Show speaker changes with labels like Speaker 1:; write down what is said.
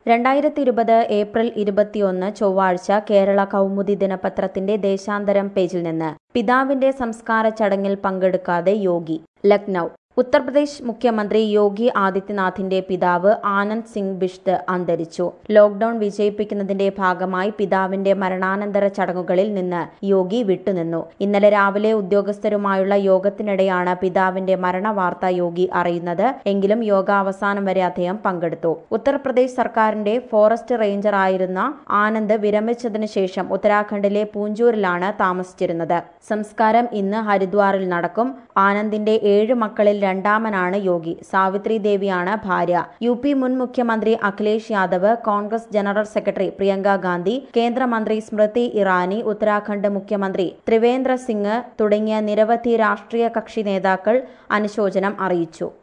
Speaker 1: രണ്ടായിരത്തി ഇരുപത് ഏപ്രിൽ ഇരുപത്തിയൊന്ന് ചൊവ്വാഴ്ച കേരള കൗമുദി ദിനപത്രത്തിന്റെ ദേശാന്തരം പേജിൽ നിന്ന് പിതാവിന്റെ സംസ്കാര ചടങ്ങിൽ പങ്കെടുക്കാതെ യോഗി ലക്നൌ ഉത്തർപ്രദേശ് മുഖ്യമന്ത്രി യോഗി ആദിത്യനാഥിന്റെ പിതാവ് ആനന്ദ് സിംഗ് ബിഷ്ത് അന്തരിച്ചു ലോക്ഡൌൺ വിജയിപ്പിക്കുന്നതിന്റെ ഭാഗമായി പിതാവിന്റെ മരണാനന്തര ചടങ്ങുകളിൽ നിന്ന് യോഗി വിട്ടുനിന്നു ഇന്നലെ രാവിലെ ഉദ്യോഗസ്ഥരുമായുള്ള യോഗത്തിനിടെയാണ് പിതാവിന്റെ മരണവാർത്ത യോഗി അറിയുന്നത് എങ്കിലും യോഗാവസാനം വരെ അദ്ദേഹം പങ്കെടുത്തു ഉത്തർപ്രദേശ് സർക്കാരിന്റെ ഫോറസ്റ്റ് റേഞ്ചർ ആയിരുന്ന ആനന്ദ് വിരമിച്ചതിനു ശേഷം ഉത്തരാഖണ്ഡിലെ പൂഞ്ചൂരിലാണ് താമസിച്ചിരുന്നത് സംസ്കാരം ഇന്ന് ഹരിദ്വാറിൽ നടക്കും ആനന്ദിന്റെ ഏഴ് മക്കളിൽ രണ്ടാമനാണ് യോഗി സാവിത്രി ദേവിയാണ് ഭാര്യ യു പി മുൻ മുഖ്യമന്ത്രി അഖിലേഷ് യാദവ് കോൺഗ്രസ് ജനറൽ സെക്രട്ടറി പ്രിയങ്ക ഗാന്ധി കേന്ദ്രമന്ത്രി സ്മൃതി ഇറാനി ഉത്തരാഖണ്ഡ് മുഖ്യമന്ത്രി ത്രിവേന്ദ്ര സിംഗ് തുടങ്ങിയ നിരവധി രാഷ്ട്രീയ കക്ഷി നേതാക്കൾ അനുശോചനം അറിയിച്ചു